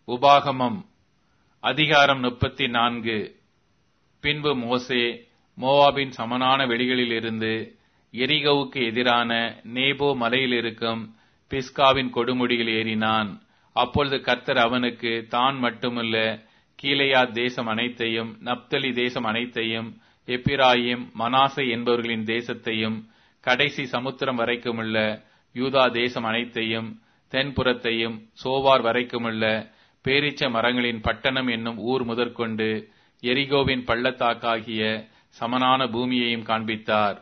உபாகமம் அதிகாரம் முப்பத்தி நான்கு பின்பு மோசே மோவாபின் சமனான வெளிகளிலிருந்து எரிகவுக்கு எதிரான நேபோ மலையில் இருக்கும் பிஸ்காவின் கொடுமுடியில் ஏறினான் அப்பொழுது கர்த்தர் அவனுக்கு தான் மட்டுமல்ல கீலேயாத் தேசம் அனைத்தையும் நப்தலி தேசம் அனைத்தையும் எப்பிராயிம் மனாசை என்பவர்களின் தேசத்தையும் கடைசி சமுத்திரம் வரைக்குமுள்ள யூதா தேசம் அனைத்தையும் தென்புறத்தையும் சோவார் வரைக்குமுள்ள பேரிச்ச மரங்களின் பட்டணம் என்னும் ஊர் முதற்கொண்டு எரிகோவின் பள்ளத்தாக்காகிய சமனான பூமியையும் காண்பித்தார்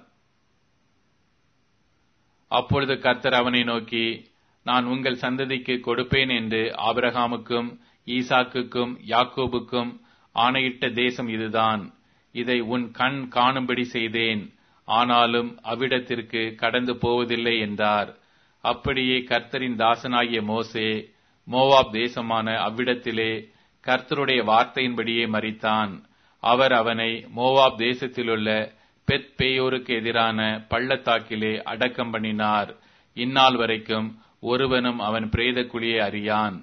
அப்பொழுது கர்த்தர் அவனை நோக்கி நான் உங்கள் சந்ததிக்கு கொடுப்பேன் என்று ஆபிரகாமுக்கும் ஈசாக்குக்கும் யாக்கோபுக்கும் ஆணையிட்ட தேசம் இதுதான் இதை உன் கண் காணும்படி செய்தேன் ஆனாலும் அவ்விடத்திற்கு கடந்து போவதில்லை என்றார் அப்படியே கர்த்தரின் தாசனாகிய மோசே மோவாப் தேசமான அவ்விடத்திலே கர்த்தருடைய வார்த்தையின்படியே மறித்தான் அவர் அவனை மோவாப் தேசத்திலுள்ள பெத் பேயோருக்கு எதிரான பள்ளத்தாக்கிலே அடக்கம் பண்ணினார் இந்நாள் வரைக்கும் ஒருவனும் அவன் பிரேத குழியை அறியான்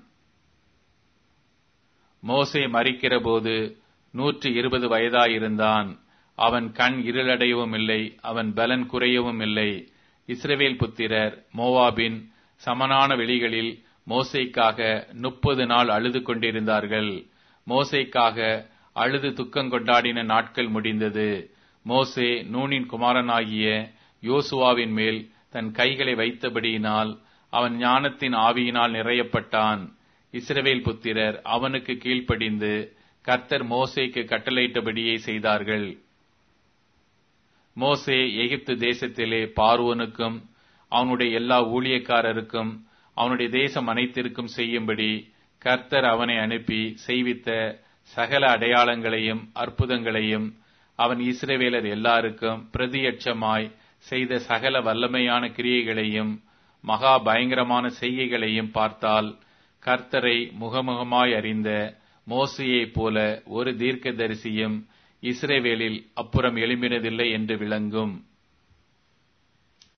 மோசே மறிக்கிறபோது நூற்றி இருபது வயதாயிருந்தான் அவன் கண் இருளடையவும் இல்லை அவன் பலன் குறையவும் இல்லை இஸ்ரவேல் புத்திரர் மோவாபின் சமனான வெளிகளில் மோசைக்காக முப்பது நாள் அழுது கொண்டிருந்தார்கள் மோசைக்காக அழுது துக்கம் கொண்டாடின நாட்கள் முடிந்தது மோசே நூனின் குமாரனாகிய யோசுவாவின் மேல் தன் கைகளை வைத்தபடியினால் அவன் ஞானத்தின் ஆவியினால் நிறையப்பட்டான் இஸ்ரவேல் புத்திரர் அவனுக்கு கீழ்ப்படிந்து கர்த்தர் மோசேக்கு கட்டளையிட்டபடியே செய்தார்கள் மோசே எகிப்து தேசத்திலே பார்வோனுக்கும் அவனுடைய எல்லா ஊழியக்காரருக்கும் அவனுடைய தேசம் அனைத்திற்கும் செய்யும்படி கர்த்தர் அவனை அனுப்பி செய்வித்த சகல அடையாளங்களையும் அற்புதங்களையும் அவன் இஸ்ரவேலர் எல்லாருக்கும் பிரதியட்சமாய் செய்த சகல வல்லமையான கிரியைகளையும் மகா பயங்கரமான செய்கைகளையும் பார்த்தால் கர்த்தரை முகமுகமாய் அறிந்த மோசையைப் போல ஒரு தீர்க்கதரிசியும் இஸ்ரேவேலில் அப்புறம் எழும்பினதில்லை என்று விளங்கும்